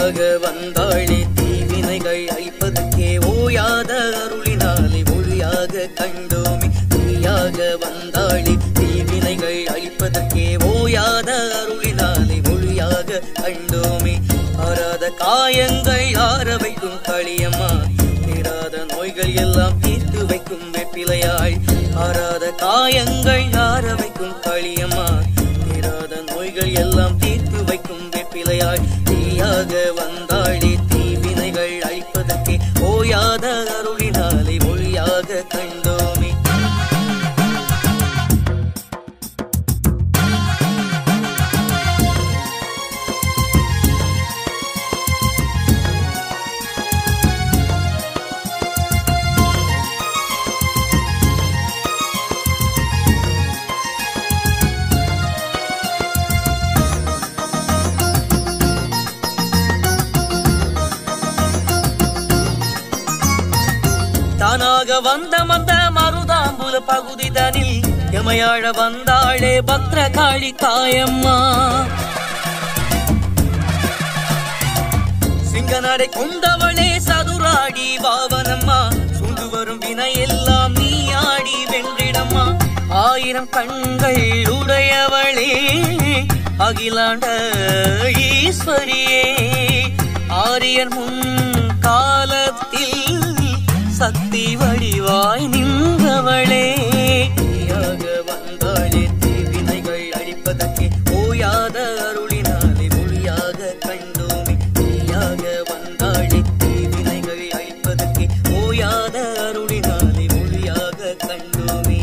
தீயாக வந்தாளே தீவினைகள் அழிப்பதற்கே ஓயாத அருளினாலே மொழியாக கண்டோமே தீயாக வந்தாளே தீவினைகள் அழிப்பதற்கே ஓயாத அருளினாலே மொழியாக கண்டோமே ஆறாத காயங்கள் ஆற வைக்கும் களியம்மா தீராத நோய்கள் எல்லாம் தீர்த்து வைக்கும் வெப்பிலையாள் ஆறாத காயங்கள் ஆற வைக்கும் களியம்மா தீராத நோய்கள் எல்லாம் தீர்த்து வைக்கும் வெப்பிலையாள் தீயாக வந்தாளே தீவினைகள் அழிப்பதற்கே ஓயாத அருளினாலே மொழியாக கண்டோமே தானாக வந்த மந்த மருதாம்புல பகுதிதனில் எமையாழ வந்தாளே பத்ர காளி காயம்மா சிங்கநடை கொண்டவளே சதுராடி பாவனம்மா சுண்டு வரும் வினை எல்லாம் நீ ஆடி வென்றிடம்மா ஆயிரம் கண்கள் உடையவளே அகிலாண்ட ஈஸ்வரியே ஆரியன் முன் காலத்தில் சக்தி வடிவாய் நின்றவளே நீயாக வந்தாளே தீவினைகள் அழிப்பதற்கே ஓயாத அருளினாலே மொழியாக கண்டோமே நீயாக வந்தாளே தீவினைகள் அழிப்பதற்கே ஓயாத அருளினாலே மொழியாக கண்டோமே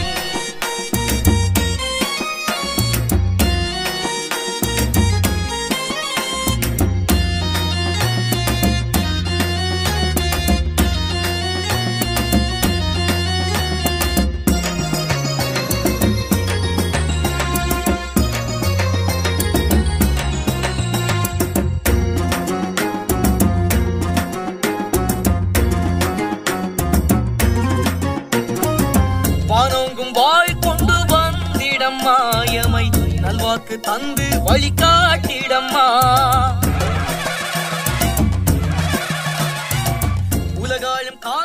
வானோங்கும் வாழ் கொண்டு வந்திடம் மாயமை நல்வாக்கு தந்து வழிகாட்டிடம்மா உலகாளும் கால